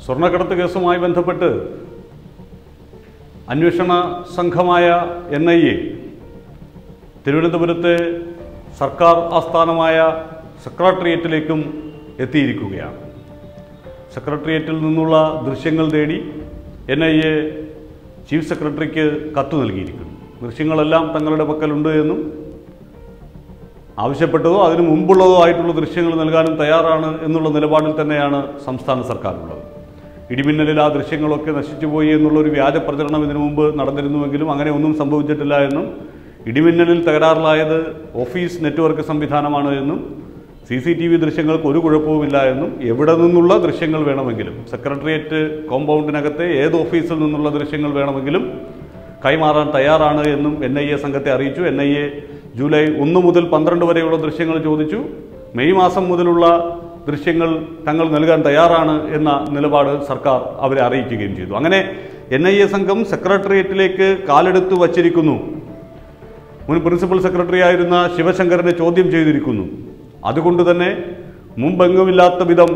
സ്വർണ്ണക്കടത്ത് കേസുമായി ബന്ധപ്പെട്ട് അന്വേഷണ സംഘമായ എൻ ഐ എ തിരുവനന്തപുരത്തെ സർക്കാർ ആസ്ഥാനമായ സെക്രട്ടേറിയറ്റിലേക്കും എത്തിയിരിക്കുകയാണ് സെക്രട്ടേറിയറ്റിൽ നിന്നുള്ള ദൃശ്യങ്ങൾ തേടി എൻ ഐ എ ചീഫ് സെക്രട്ടറിക്ക് കത്ത് നൽകിയിരിക്കുന്നു ദൃശ്യങ്ങളെല്ലാം തങ്ങളുടെ പക്കലുണ്ട് എന്നും ആവശ്യപ്പെട്ടതോ അതിനു മുമ്പുള്ളതോ ആയിട്ടുള്ള ദൃശ്യങ്ങൾ നൽകാനും തയ്യാറാണ് എന്നുള്ള നിലപാടിൽ തന്നെയാണ് സംസ്ഥാന സർക്കാരുള്ളത് ഇടിമിന്നലിൽ ആ ദൃശ്യങ്ങളൊക്കെ നശിച്ചുപോയി എന്നുള്ളൊരു വ്യാജ പ്രചരണം ഇതിനു മുമ്പ് നടന്നിരുന്നുവെങ്കിലും അങ്ങനെ ഒന്നും സംഭവിച്ചിട്ടില്ല എന്നും ഇടിമിന്നലിൽ തകരാറിലായത് ഓഫീസ് നെറ്റ്വർക്ക് സംവിധാനമാണ് എന്നും സി സി ടി വി ദൃശ്യങ്ങൾക്ക് ഒരു കുഴപ്പവുമില്ല എന്നും എവിടെ നിന്നുള്ള ദൃശ്യങ്ങൾ വേണമെങ്കിലും സെക്രട്ടേറിയറ്റ് കോമ്പൗണ്ടിനകത്തെ ഏത് ഓഫീസിൽ നിന്നുള്ള ദൃശ്യങ്ങൾ വേണമെങ്കിലും കൈമാറാൻ തയ്യാറാണ് എന്നും എൻ ഐ എ സംഘത്തെ അറിയിച്ചു എൻ ഐ എ ജൂലൈ ഒന്ന് മുതൽ പന്ത്രണ്ട് വരെയുള്ള ദൃശ്യങ്ങൾ ചോദിച്ചു മെയ് മാസം മുതലുള്ള ദൃശ്യങ്ങൾ തങ്ങൾ നൽകാൻ തയ്യാറാണ് എന്ന നിലപാട് സർക്കാർ അവരെ അറിയിക്കുകയും ചെയ്തു അങ്ങനെ എൻ ഐ എ സംഘം സെക്രട്ടേറിയറ്റിലേക്ക് കാലെടുത്ത് വച്ചിരിക്കുന്നു മുൻ പ്രിൻസിപ്പൽ സെക്രട്ടറി ആയിരുന്ന ശിവശങ്കരനെ ചോദ്യം ചെയ്തിരിക്കുന്നു അതുകൊണ്ട് തന്നെ മുമ്പെങ്ങുമില്ലാത്ത വിധം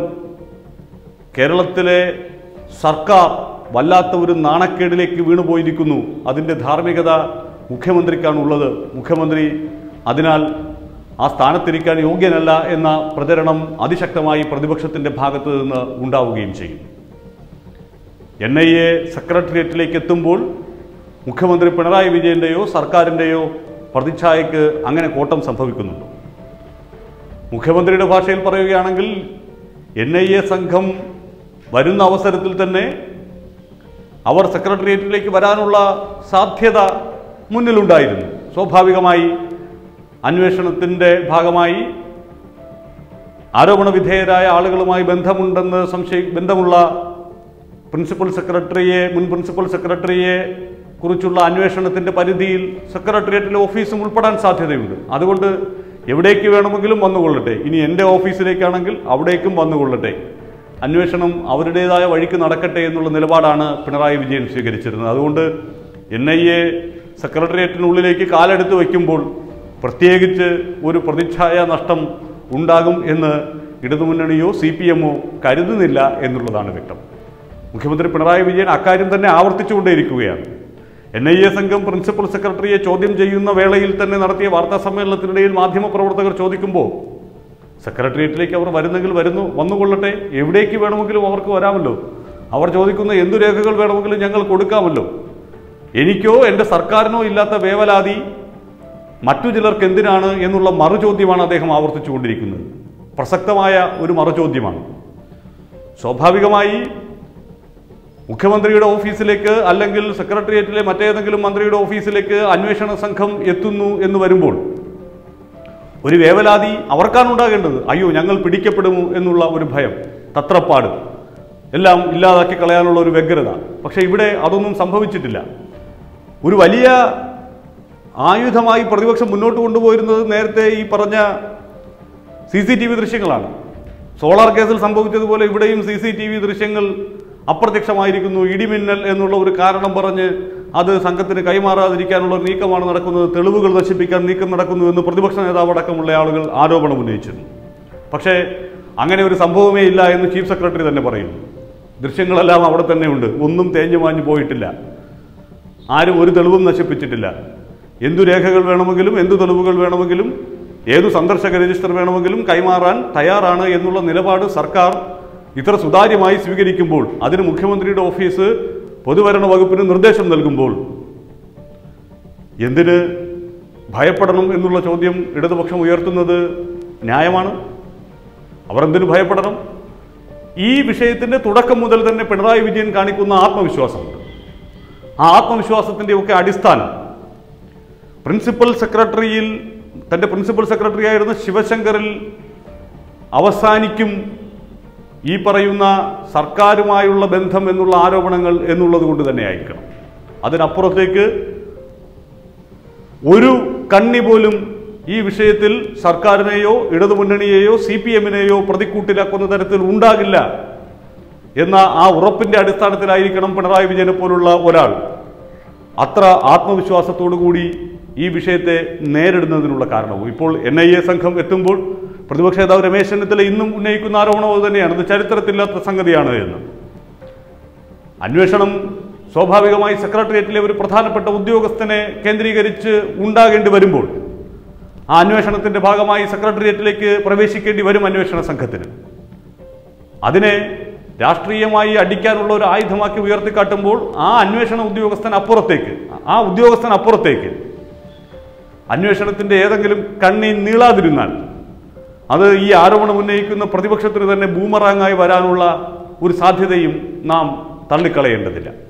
കേരളത്തിലെ സർക്കാർ വല്ലാത്ത ഒരു നാണക്കേടിലേക്ക് വീണുപോയിരിക്കുന്നു അതിൻ്റെ ധാർമ്മികത മുഖ്യമന്ത്രിക്കാണുള്ളത് മുഖ്യമന്ത്രി അതിനാൽ ആ സ്ഥാനത്തിരിക്കാൻ യോഗ്യനല്ല എന്ന പ്രചരണം അതിശക്തമായി പ്രതിപക്ഷത്തിൻ്റെ ഭാഗത്ത് നിന്ന് ഉണ്ടാവുകയും ചെയ്യും എൻ ഐ എ സെക്രട്ടേറിയറ്റിലേക്ക് എത്തുമ്പോൾ മുഖ്യമന്ത്രി പിണറായി വിജയൻ്റെയോ സർക്കാരിൻ്റെയോ പ്രതിച്ഛായക്ക് അങ്ങനെ കോട്ടം സംഭവിക്കുന്നുണ്ട് മുഖ്യമന്ത്രിയുടെ ഭാഷയിൽ പറയുകയാണെങ്കിൽ എൻ ഐ എ സംഘം വരുന്ന അവസരത്തിൽ തന്നെ അവർ സെക്രട്ടേറിയറ്റിലേക്ക് വരാനുള്ള സാധ്യത മുന്നിലുണ്ടായിരുന്നു സ്വാഭാവികമായി അന്വേഷണത്തിൻ്റെ ഭാഗമായി ആരോപണ വിധേയരായ ആളുകളുമായി ബന്ധമുണ്ടെന്ന് സംശയ ബന്ധമുള്ള പ്രിൻസിപ്പൽ സെക്രട്ടറിയെ മുൻ പ്രിൻസിപ്പൽ സെക്രട്ടറിയെ കുറിച്ചുള്ള അന്വേഷണത്തിൻ്റെ പരിധിയിൽ സെക്രട്ടേറിയറ്റിലെ ഓഫീസും ഉൾപ്പെടാൻ സാധ്യതയുണ്ട് അതുകൊണ്ട് എവിടേക്ക് വേണമെങ്കിലും വന്നുകൊള്ളട്ടെ ഇനി എൻ്റെ ഓഫീസിലേക്കാണെങ്കിൽ അവിടേക്കും വന്നുകൊള്ളട്ടെ അന്വേഷണം അവരുടേതായ വഴിക്ക് നടക്കട്ടെ എന്നുള്ള നിലപാടാണ് പിണറായി വിജയൻ സ്വീകരിച്ചിരുന്നത് അതുകൊണ്ട് എൻ ഐ എ സെക്രട്ടേറിയറ്റിനുള്ളിലേക്ക് കാലെടുത്ത് വയ്ക്കുമ്പോൾ പ്രത്യേകിച്ച് ഒരു പ്രതിച്ഛായ നഷ്ടം ഉണ്ടാകും എന്ന് ഇടതുമുന്നണിയോ സി പി എമ്മോ കരുതുന്നില്ല എന്നുള്ളതാണ് വ്യക്തം മുഖ്യമന്ത്രി പിണറായി വിജയൻ അക്കാര്യം തന്നെ ആവർത്തിച്ചുകൊണ്ടേയിരിക്കുകയാണ് എൻ ഐ എ സംഘം പ്രിൻസിപ്പൽ സെക്രട്ടറിയെ ചോദ്യം ചെയ്യുന്ന വേളയിൽ തന്നെ നടത്തിയ വാർത്താ സമ്മേളനത്തിനിടയിൽ മാധ്യമപ്രവർത്തകർ ചോദിക്കുമ്പോൾ സെക്രട്ടേറിയറ്റിലേക്ക് അവർ വരുന്നെങ്കിൽ വരുന്നു വന്നുകൊള്ളട്ടെ എവിടേക്ക് വേണമെങ്കിലും അവർക്ക് വരാമല്ലോ അവർ ചോദിക്കുന്ന എന്തു രേഖകൾ വേണമെങ്കിലും ഞങ്ങൾ കൊടുക്കാമല്ലോ എനിക്കോ എൻ്റെ സർക്കാരിനോ ഇല്ലാത്ത വേവലാതി മറ്റു ചിലർക്ക് എന്തിനാണ് എന്നുള്ള മറുചോദ്യമാണ് അദ്ദേഹം ആവർത്തിച്ചുകൊണ്ടിരിക്കുന്നത് പ്രസക്തമായ ഒരു മറുചോദ്യമാണ് സ്വാഭാവികമായി മുഖ്യമന്ത്രിയുടെ ഓഫീസിലേക്ക് അല്ലെങ്കിൽ സെക്രട്ടേറിയറ്റിലെ മറ്റേതെങ്കിലും മന്ത്രിയുടെ ഓഫീസിലേക്ക് അന്വേഷണ സംഘം എത്തുന്നു എന്ന് വരുമ്പോൾ ഒരു വേവലാതി അവർക്കാണ് ഉണ്ടാകേണ്ടത് അയ്യോ ഞങ്ങൾ പിടിക്കപ്പെടുമോ എന്നുള്ള ഒരു ഭയം തത്രപ്പാട് എല്ലാം ഇല്ലാതാക്കി കളയാനുള്ള ഒരു വ്യഗ്രത പക്ഷേ ഇവിടെ അതൊന്നും സംഭവിച്ചിട്ടില്ല ഒരു വലിയ ആയുധമായി പ്രതിപക്ഷം മുന്നോട്ട് കൊണ്ടുപോയിരുന്നത് നേരത്തെ ഈ പറഞ്ഞ സി സി ടി വി ദൃശ്യങ്ങളാണ് സോളാർ കേസിൽ സംഭവിച്ചതുപോലെ ഇവിടെയും സി സി ടി വി ദൃശ്യങ്ങൾ അപ്രത്യക്ഷമായിരിക്കുന്നു ഇടിമിന്നൽ എന്നുള്ള ഒരു കാരണം പറഞ്ഞ് അത് സംഘത്തിന് കൈമാറാതിരിക്കാനുള്ള ഒരു നീക്കമാണ് നടക്കുന്നത് തെളിവുകൾ നശിപ്പിക്കാൻ നീക്കം നടക്കുന്നു എന്ന് പ്രതിപക്ഷ നേതാവ് അടക്കമുള്ള ആളുകൾ ആരോപണം ഉന്നയിച്ചിരുന്നു പക്ഷേ അങ്ങനെ ഒരു സംഭവമേ ഇല്ല എന്ന് ചീഫ് സെക്രട്ടറി തന്നെ പറയുന്നു ദൃശ്യങ്ങളെല്ലാം അവിടെ തന്നെയുണ്ട് ഒന്നും തേഞ്ഞു മാഞ്ഞു പോയിട്ടില്ല ആരും ഒരു തെളിവും നശിപ്പിച്ചിട്ടില്ല എന്തു രേഖകൾ വേണമെങ്കിലും എന്തു തെളിവുകൾ വേണമെങ്കിലും ഏതു സന്ദർശക രജിസ്റ്റർ വേണമെങ്കിലും കൈമാറാൻ തയ്യാറാണ് എന്നുള്ള നിലപാട് സർക്കാർ ഇത്ര സുതാര്യമായി സ്വീകരിക്കുമ്പോൾ അതിന് മുഖ്യമന്ത്രിയുടെ ഓഫീസ് പൊതുഭരണ വകുപ്പിന് നിർദ്ദേശം നൽകുമ്പോൾ എന്തിന് ഭയപ്പെടണം എന്നുള്ള ചോദ്യം ഇടതുപക്ഷം ഉയർത്തുന്നത് ന്യായമാണ് അവർ എന്തിനു ഭയപ്പെടണം ഈ വിഷയത്തിന്റെ തുടക്കം മുതൽ തന്നെ പിണറായി വിജയൻ കാണിക്കുന്ന ആത്മവിശ്വാസമുണ്ട് ആ ആത്മവിശ്വാസത്തിൻ്റെ ഒക്കെ അടിസ്ഥാനം പ്രിൻസിപ്പൽ സെക്രട്ടറിയിൽ തൻ്റെ പ്രിൻസിപ്പൽ സെക്രട്ടറി ആയിരുന്ന ശിവശങ്കറിൽ അവസാനിക്കും ഈ പറയുന്ന സർക്കാരുമായുള്ള ബന്ധം എന്നുള്ള ആരോപണങ്ങൾ എന്നുള്ളത് കൊണ്ട് തന്നെ ആയിരിക്കണം അതിനപ്പുറത്തേക്ക് ഒരു കണ്ണി പോലും ഈ വിഷയത്തിൽ സർക്കാരിനെയോ ഇടതുമുന്നണിയെയോ സി പി എമ്മിനെയോ പ്രതിക്കൂട്ടിലാക്കുന്ന തരത്തിൽ ഉണ്ടാകില്ല എന്ന ആ ഉറപ്പിന്റെ അടിസ്ഥാനത്തിലായിരിക്കണം പിണറായി വിജയനെ പോലുള്ള ഒരാൾ അത്ര ആത്മവിശ്വാസത്തോടു കൂടി ഈ വിഷയത്തെ നേരിടുന്നതിനുള്ള കാരണവും ഇപ്പോൾ എൻ ഐ എ സംഘം എത്തുമ്പോൾ പ്രതിപക്ഷ നേതാവ് രമേശ് ചെന്നിത്തല ഇന്നും ഉന്നയിക്കുന്ന ആരോപണം അത് തന്നെയാണ് ഇത് ചരിത്രത്തില്ലാത്ത സംഗതിയാണ് എന്ന് അന്വേഷണം സ്വാഭാവികമായി സെക്രട്ടേറിയറ്റിലെ ഒരു പ്രധാനപ്പെട്ട ഉദ്യോഗസ്ഥനെ കേന്ദ്രീകരിച്ച് ഉണ്ടാകേണ്ടി വരുമ്പോൾ ആ അന്വേഷണത്തിന്റെ ഭാഗമായി സെക്രട്ടേറിയറ്റിലേക്ക് പ്രവേശിക്കേണ്ടി വരും അന്വേഷണ സംഘത്തിന് അതിനെ രാഷ്ട്രീയമായി അടിക്കാനുള്ള ഒരു ആയുധമാക്കി ഉയർത്തിക്കാട്ടുമ്പോൾ ആ അന്വേഷണ ഉദ്യോഗസ്ഥൻ അപ്പുറത്തേക്ക് ആ ഉദ്യോഗസ്ഥൻ അപ്പുറത്തേക്ക് അന്വേഷണത്തിന്റെ ഏതെങ്കിലും കണ്ണി നീളാതിരുന്നാൽ അത് ഈ ആരോപണം ഉന്നയിക്കുന്ന പ്രതിപക്ഷത്തിന് തന്നെ ബൂമറാങ്ങായി വരാനുള്ള ഒരു സാധ്യതയും നാം തള്ളിക്കളയേണ്ടതില്ല